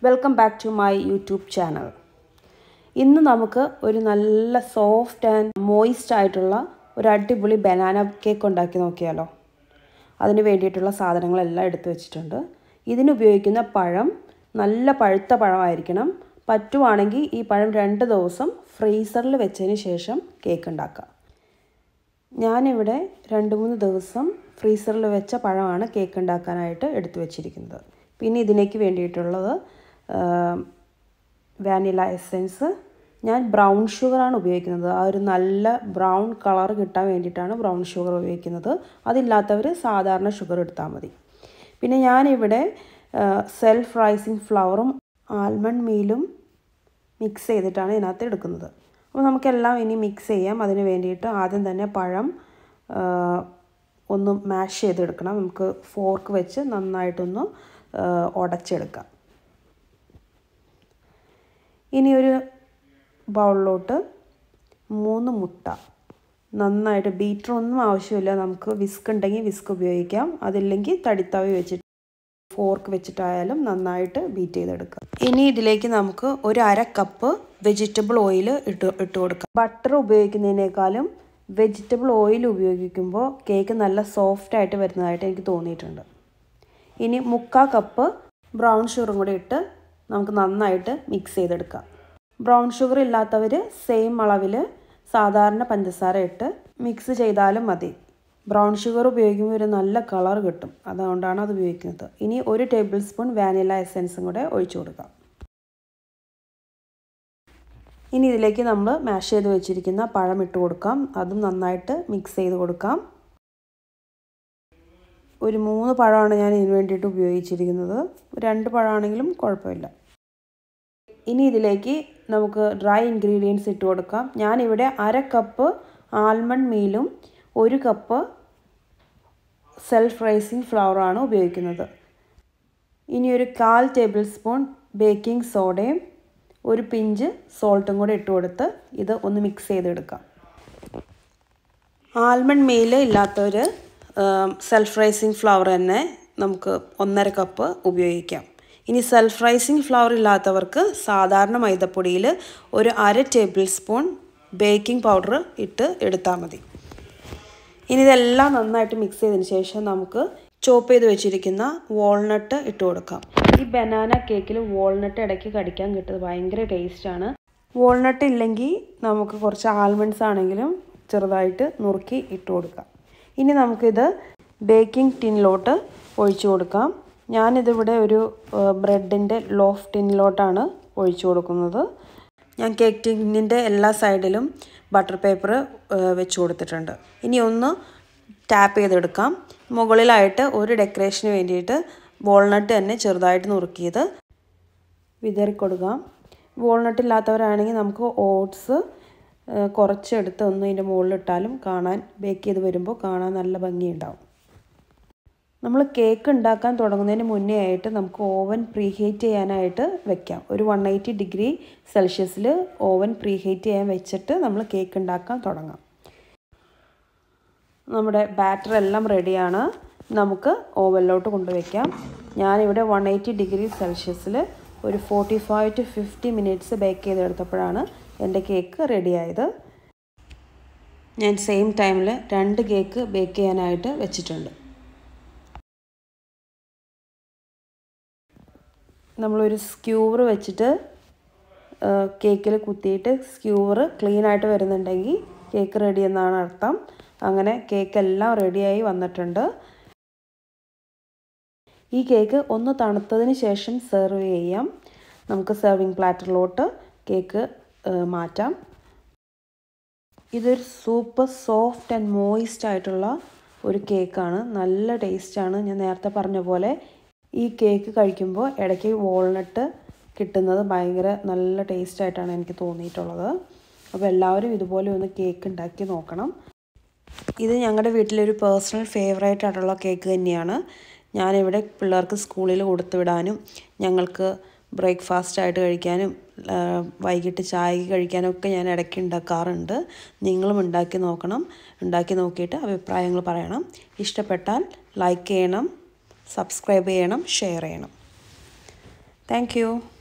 welcome back to my YouTube channel ഇന്ന് നമുക്ക് ഒരു നല്ല സോഫ്റ്റ് ആൻഡ് മോയിസ്റ്റ് ആയിട്ടുള്ള ഒരു അടിപൊളി ബനാന കേക്ക് ഉണ്ടാക്കി നോക്കിയാലോ അതിന് വേണ്ടിയിട്ടുള്ള സാധനങ്ങളെല്ലാം എടുത്തു വെച്ചിട്ടുണ്ട് ഇതിന് ഉപയോഗിക്കുന്ന പഴം നല്ല പഴുത്ത പഴമായിരിക്കണം പറ്റുവാണെങ്കിൽ ഈ പഴം രണ്ട് ദിവസം ഫ്രീസറിൽ വെച്ചതിന് ശേഷം കേക്ക് ഉണ്ടാക്കുക ഞാനിവിടെ രണ്ട് മൂന്ന് ദിവസം ഫ്രീസറിൽ വെച്ച പഴമാണ് കേക്ക് ഉണ്ടാക്കാനായിട്ട് എടുത്തു വെച്ചിരിക്കുന്നത് പിന്നെ ഇതിലേക്ക് വേണ്ടിയിട്ടുള്ളത് വാനില എസെൻസ് ഞാൻ ബ്രൗൺ ഷുഗറാണ് ഉപയോഗിക്കുന്നത് ആ ഒരു നല്ല ബ്രൗൺ കളർ കിട്ടാൻ വേണ്ടിയിട്ടാണ് ബ്രൗൺ ഷുഗർ ഉപയോഗിക്കുന്നത് അതില്ലാത്തവർ സാധാരണ ഷുഗർ എടുത്താൽ മതി പിന്നെ ഞാനിവിടെ സെൽഫ് റൈസിങ് ഫ്ലവറും ആൽമണ്ട് മീലും മിക്സ് ചെയ്തിട്ടാണ് ഇതിനകത്ത് എടുക്കുന്നത് അപ്പോൾ നമുക്കെല്ലാം ഇനി മിക്സ് ചെയ്യാം അതിന് വേണ്ടിയിട്ട് ആദ്യം തന്നെ പഴം ഒന്ന് മാഷ് ചെയ്തെടുക്കണം നമുക്ക് ഫോർക്ക് വെച്ച് നന്നായിട്ടൊന്ന് ഉടച്ചെടുക്കാം ഇനി ഒരു ബൗളിലോട്ട് മൂന്ന് മുട്ട നന്നായിട്ട് ബീറ്റർ ഒന്നും ആവശ്യമില്ല നമുക്ക് വിസ്ക് ഉണ്ടെങ്കിൽ വിസ്ക് ഉപയോഗിക്കാം അതില്ലെങ്കിൽ തടിത്തവി വെച്ചിട്ട് ഫോർക്ക് വെച്ചിട്ടായാലും നന്നായിട്ട് ബീറ്റ് ചെയ്തെടുക്കാം ഇനി ഇതിലേക്ക് നമുക്ക് ഒരു അര കപ്പ് വെജിറ്റബിൾ ഓയിൽ ഇട്ട് ഇട്ട് കൊടുക്കാം ബട്ടർ ഉപയോഗിക്കുന്നതിനേക്കാളും വെജിറ്റബിൾ ഓയിൽ ഉപയോഗിക്കുമ്പോൾ കേക്ക് നല്ല സോഫ്റ്റ് ആയിട്ട് വരുന്നതായിട്ട് എനിക്ക് തോന്നിയിട്ടുണ്ട് ഇനി മുക്കാൽ കപ്പ് ബ്രൗൺ ഷുഗറും കൂടി ഇട്ട് നമുക്ക് നന്നായിട്ട് മിക്സ് ചെയ്തെടുക്കാം ബ്രൗൺ ഷുഗർ ഇല്ലാത്തവർ സെയിം അളവിൽ സാധാരണ പഞ്ചസാര ഇട്ട് മിക്സ് ചെയ്താലും മതി ബ്രൗൺ ഷുഗർ ഉപയോഗിക്കുമ്പോൾ ഒരു നല്ല കളർ കിട്ടും അതുകൊണ്ടാണ് അത് ഉപയോഗിക്കുന്നത് ഇനി ഒരു ടേബിൾ സ്പൂൺ വാനില എസെൻസും കൂടെ ഒഴിച്ചു കൊടുക്കാം ഇനി ഇതിലേക്ക് നമ്മൾ മാഷ് ചെയ്ത് വെച്ചിരിക്കുന്ന പഴം ഇട്ട് കൊടുക്കാം അതും നന്നായിട്ട് മിക്സ് ചെയ്ത് കൊടുക്കാം ഒരു മൂന്ന് പഴമാണ് ഞാൻ ഇതിന് വേണ്ടിയിട്ട് ഉപയോഗിച്ചിരിക്കുന്നത് രണ്ട് പഴമാണെങ്കിലും കുഴപ്പമില്ല ഇനി ഇതിലേക്ക് നമുക്ക് ഡ്രൈ ഇൻഗ്രീഡിയൻസ് ഇട്ട് കൊടുക്കാം ഞാനിവിടെ അര കപ്പ് ആൽമണ്ട് മീലും ഒരു കപ്പ് സെൽഫ് റൈസിങ് ഫ്ലവറാണ് ഉപയോഗിക്കുന്നത് ഇനി ഒരു കാൽ ടേബിൾ സ്പൂൺ ബേക്കിംഗ് സോഡയും ഒരു പിഞ്ച് സോൾട്ടും കൂടെ ഇട്ട് കൊടുത്ത് ഇത് ഒന്ന് മിക്സ് ചെയ്തെടുക്കാം ആൽമണ്ട് മീൽ ഇല്ലാത്തവർ സെൽഫ് റൈസിങ് ഫ്ലവർ തന്നെ നമുക്ക് ഒന്നര കപ്പ് ഉപയോഗിക്കാം ഇനി സെൽഫ് റൈസിങ് ഫ്ലവർ ഇല്ലാത്തവർക്ക് സാധാരണ മൈദപ്പൊടിയിൽ ഒരു അര ടേബിൾ സ്പൂൺ ബേക്കിംഗ് പൗഡർ ഇട്ട് എടുത്താൽ മതി ഇനി ഇതെല്ലാം നന്നായിട്ട് മിക്സ് ചെയ്തതിന് ശേഷം നമുക്ക് ചോപ്പ് ചെയ്ത് വെച്ചിരിക്കുന്ന വാൾനട്ട് ഇട്ട് കൊടുക്കാം ഈ ബനാന കേക്കിൽ വാൾനട്ട് ഇടയ്ക്ക് കടിക്കാൻ കിട്ടുന്നത് ഭയങ്കര ടേസ്റ്റാണ് വാൾനട്ട് ഇല്ലെങ്കിൽ നമുക്ക് കുറച്ച് ആൽമണ്ട്സ് ആണെങ്കിലും ചെറുതായിട്ട് നുറുക്കി ഇട്ട് കൊടുക്കാം ഇനി നമുക്കിത് ബേക്കിംഗ് ടിന്നിലോട്ട് ഒഴിച്ചു കൊടുക്കാം ഞാനിതിവിടെ ഒരു ബ്രെഡിൻ്റെ ലോഫ് ടിന്നിലോട്ടാണ് ഒഴിച്ചു കൊടുക്കുന്നത് ഞാൻ കേക്ക് ടിന്നിൻ്റെ എല്ലാ സൈഡിലും ബട്ടർ പേപ്പർ വെച്ച് കൊടുത്തിട്ടുണ്ട് ഇനി ഒന്ന് ടാപ്പ് ചെയ്തെടുക്കാം മുകളിലായിട്ട് ഒരു ഡെക്കറേഷന് വേണ്ടിയിട്ട് വാൾനട്ട് തന്നെ ചെറുതായിട്ട് നുറുക്കിയത് വിതറി കൊടുക്കാം വാൾനട്ട് ഇല്ലാത്തവരാണെങ്കിൽ നമുക്ക് ഓട്സ് കുറച്ചെടുത്ത് ഒന്ന് ഇതിൻ്റെ മുകളിലിട്ടാലും കാണാൻ ബേക്ക് ചെയ്ത് വരുമ്പോൾ കാണാൻ നല്ല ഭംഗിയുണ്ടാവും നമ്മൾ കേക്ക് ഉണ്ടാക്കാൻ തുടങ്ങുന്നതിന് മുന്നേ ആയിട്ട് നമുക്ക് ഓവൻ പ്രീഹീറ്റ് ചെയ്യാനായിട്ട് വെക്കാം ഒരു വൺ എയ്റ്റി ഡിഗ്രി സെൽഷ്യസിൽ ഓവൻ പ്രീഹീറ്റ് ചെയ്യാൻ വെച്ചിട്ട് നമ്മൾ കേക്ക് ഉണ്ടാക്കാൻ തുടങ്ങാം നമ്മുടെ ബാറ്റർ എല്ലാം റെഡിയാണ് നമുക്ക് ഓവനിലോട്ട് കൊണ്ടുവയ്ക്കാം ഞാനിവിടെ വൺ എയ്റ്റി ഡിഗ്രി സെൽഷ്യസിൽ ഒരു forty five to fifty minutes bake ചെയ്തെടുത്തപ്പോഴാണ് എൻ്റെ കേക്ക് റെഡിയായത് ഞാൻ സെയിം ടൈമിൽ രണ്ട് കേക്ക് ബേക്ക് ചെയ്യാനായിട്ട് വെച്ചിട്ടുണ്ട് നമ്മളൊരു സ്ക്യൂവർ വെച്ചിട്ട് കേക്കിൽ കുത്തിയിട്ട് സ്ക്യൂവർ ക്ലീൻ ആയിട്ട് വരുന്നുണ്ടെങ്കിൽ കേക്ക് റെഡി എന്നാണ് അർത്ഥം അങ്ങനെ കേക്ക് എല്ലാം റെഡിയായി വന്നിട്ടുണ്ട് ഈ കേക്ക് ഒന്ന് തണുത്തതിന് ശേഷം സെർവ് ചെയ്യാം നമുക്ക് സെർവിങ് പ്ലാറ്ററിലോട്ട് കേക്ക് മാറ്റാം ഇതൊരു സൂപ്പർ സോഫ്റ്റ് ആൻഡ് മോയിസ്റ്റ് ആയിട്ടുള്ള ഒരു കേക്കാണ് നല്ല ടേസ്റ്റാണ് ഞാൻ നേരത്തെ പറഞ്ഞ പോലെ ഈ കേക്ക് കഴിക്കുമ്പോൾ ഇടയ്ക്ക് വാൾനട്ട് കിട്ടുന്നത് ഭയങ്കര നല്ല ടേസ്റ്റായിട്ടാണ് എനിക്ക് തോന്നിയിട്ടുള്ളത് അപ്പോൾ എല്ലാവരും ഇതുപോലെ ഒന്ന് കേക്ക് ഉണ്ടാക്കി നോക്കണം ഇത് ഞങ്ങളുടെ വീട്ടിലൊരു പേഴ്സണൽ ഫേവറേറ്റ് ആയിട്ടുള്ള കേക്ക് തന്നെയാണ് ഞാനിവിടെ പിള്ളേർക്ക് സ്കൂളിൽ കൊടുത്തു വിടാനും ഞങ്ങൾക്ക് ബ്രേക്ക്ഫാസ്റ്റ് ആയിട്ട് കഴിക്കാനും വൈകിട്ട് ചായക്ക് കഴിക്കാനും ഒക്കെ ഞാൻ ഇടയ്ക്ക് ഉണ്ടാക്കാറുണ്ട് നിങ്ങളും ഉണ്ടാക്കി നോക്കണം ഉണ്ടാക്കി നോക്കിയിട്ട് അഭിപ്രായങ്ങൾ പറയണം ഇഷ്ടപ്പെട്ടാൽ ലൈക്ക് ചെയ്യണം സബ്സ്ക്രൈബ് ചെയ്യണം ഷെയർ ചെയ്യണം താങ്ക്